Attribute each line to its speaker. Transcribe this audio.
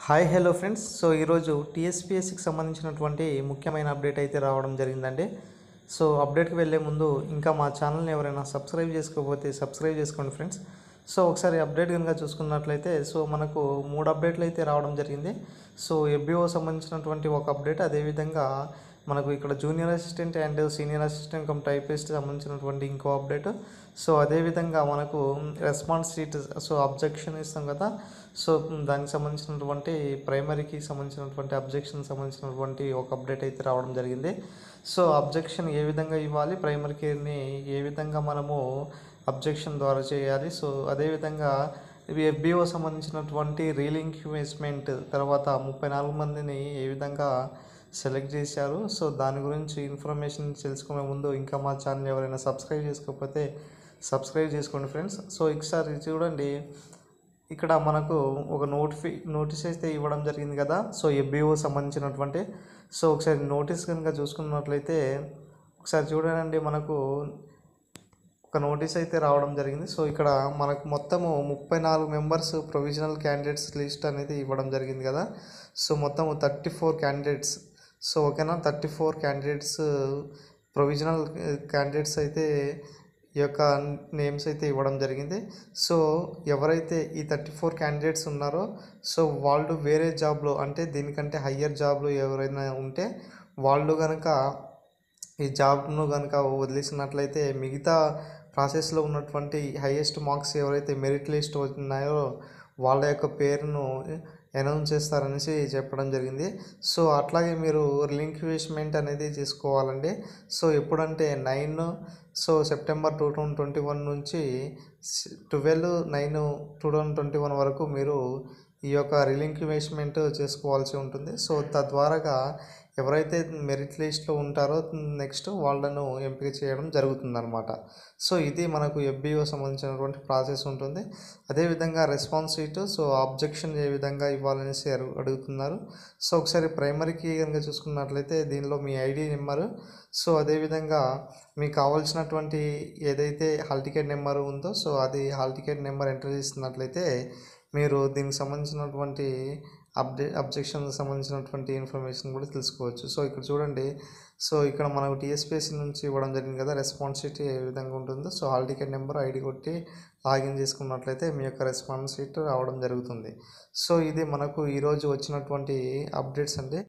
Speaker 1: hi hello friends so ఈరోజు టీఎస్పిఎస్సికి సంబంధించినటువంటి ముఖ్యమైన అప్డేట్ అయితే రావడం జరిగిందండి సో అప్డేట్కి వెళ్ళే ముందు ఇంకా మా ఛానల్ని ఎవరైనా సబ్స్క్రైబ్ చేసుకోకపోతే సబ్స్క్రైబ్ చేసుకోండి ఫ్రెండ్స్ సో ఒకసారి అప్డేట్ కనుక చూసుకున్నట్లయితే సో మనకు మూడు అప్డేట్లు అయితే రావడం జరిగింది సో ఎఫ్బిఓ సంబంధించినటువంటి ఒక అప్డేట్ అదేవిధంగా మనకు ఇక్కడ junior assistant and senior assistant cum typist సంబంధించినటువంటి ఇంకో అప్డేట్ సో అదేవిధంగా మనకు రెస్పాన్స్ షీట్ సో అబ్జెక్షన్ ఇస్తాం కదా సో దానికి సంబంధించినటువంటి ప్రైమరీకి సంబంధించినటువంటి అబ్జెక్షన్ సంబంధించినటువంటి ఒక అప్డేట్ అయితే రావడం జరిగింది సో అబ్జెక్షన్ ఏ విధంగా ఇవ్వాలి ప్రైమరీని ఏ విధంగా మనము అబ్జెక్షన్ ద్వారా చేయాలి సో అదేవిధంగా ఇవి ఎఫ్బిఓ సంబంధించినటువంటి రీలింక్విస్మెంట్ తర్వాత ముప్పై నాలుగు మందిని ఏ విధంగా సెలెక్ట్ చేశారు సో దాని గురించి ఇన్ఫర్మేషన్ తెలుసుకునే ముందు ఇంకా మా ఛానల్ ఎవరైనా సబ్స్క్రైబ్ చేసుకోకపోతే సబ్స్క్రైబ్ చేసుకోండి ఫ్రెండ్స్ సో ఒకసారి చూడండి ఇక్కడ మనకు ఒక నోటిఫి నోటీస్ అయితే ఇవ్వడం జరిగింది కదా సో ఎఫ్బిఓ సంబంధించినటువంటి సో ఒకసారి నోటీస్ కనుక చూసుకున్నట్లయితే ఒకసారి చూడండి మనకు ఒక నోటీస్ అయితే రావడం జరిగింది సో ఇక్కడ మనకు మొత్తము ముప్పై నాలుగు మెంబర్స్ ప్రొవిజనల్ క్యాండిడేట్స్ లిస్ట్ అనేది ఇవ్వడం జరిగింది కదా సో మొత్తం థర్టీ ఫోర్ క్యాండిడేట్స్ సో ఓకేనా thirty four candidates provisional candidates అయితే ఈ యొక్క నేమ్స్ అయితే ఇవ్వడం జరిగింది సో ఎవరైతే ఈ థర్టీ ఫోర్ క్యాండిడేట్స్ ఉన్నారో సో వాళ్ళు వేరే జాబ్లో అంటే దీనికంటే హయ్యర్ జాబ్లో ఎవరైనా ఉంటే వాళ్ళు కనుక ఈ జాబ్ను కనుక వదిలేసినట్లయితే మిగతా ప్రాసెస్లో ఉన్నటువంటి హైయెస్ట్ మార్క్స్ ఎవరైతే మెరిట్ లిస్ట్ ఉన్నాయో వాళ్ళ యొక్క పేరును అనౌన్స్ చేస్తారనేసి చెప్పడం జరిగింది సో అట్లాగే మీరు రిలింక్విష్మెంట్ అనేది చేసుకోవాలండి సో ఎప్పుడంటే nine so September two thousand twenty one నుంచి twelve nine two thousand twenty one వరకు మీరు ఈ యొక్క రిలింక్విష్మెంట్ చేసుకోవాల్సి ఉంటుంది సో తద్వారాగా ఎవరైతే మెరిట్ లిస్ట్లో ఉంటారో నెక్స్ట్ వాళ్ళను ఎంపిక చేయడం జరుగుతుందన్నమాట సో ఇది మనకు ఎఫ్బిఓ సంబంధించినటువంటి ప్రాసెస్ ఉంటుంది అదేవిధంగా రెస్పాన్స్ షీట్ సో ఆబ్జెక్షన్ ఏ విధంగా ఇవ్వాలనేసి అడుగు అడుగుతున్నారు సో ఒకసారి ప్రైమరీకి కనుక చూసుకున్నట్లయితే దీనిలో మీ ఐడి నెంబరు సో అదేవిధంగా మీకు కావాల్సినటువంటి ఏదైతే హాల్ టికెట్ నెంబర్ ఉందో సో అది హాల్ టికెట్ నెంబర్ ఎంటర్ చేస్తున్నట్లయితే మీరు దీనికి సంబంధించినటువంటి అప్డేట్ అబ్జెక్షన్ సంబంధించినటువంటి ఇన్ఫర్మేషన్ కూడా తెలుసుకోవచ్చు సో ఇక్కడ చూడండి సో ఇక్కడ మనకు టీఎస్పీఎస్సీ నుంచి ఇవ్వడం జరిగింది కదా రెస్పాన్స్ షీట్ ఏ విధంగా ఉంటుందో so hall ticket number ID కొట్టి లాగిన్ చేసుకున్నట్లయితే మీ యొక్క రెస్పాన్స్ షీట్ రావడం జరుగుతుంది సో ఇది మనకు ఈరోజు వచ్చినటువంటి అప్డేట్స్ అండి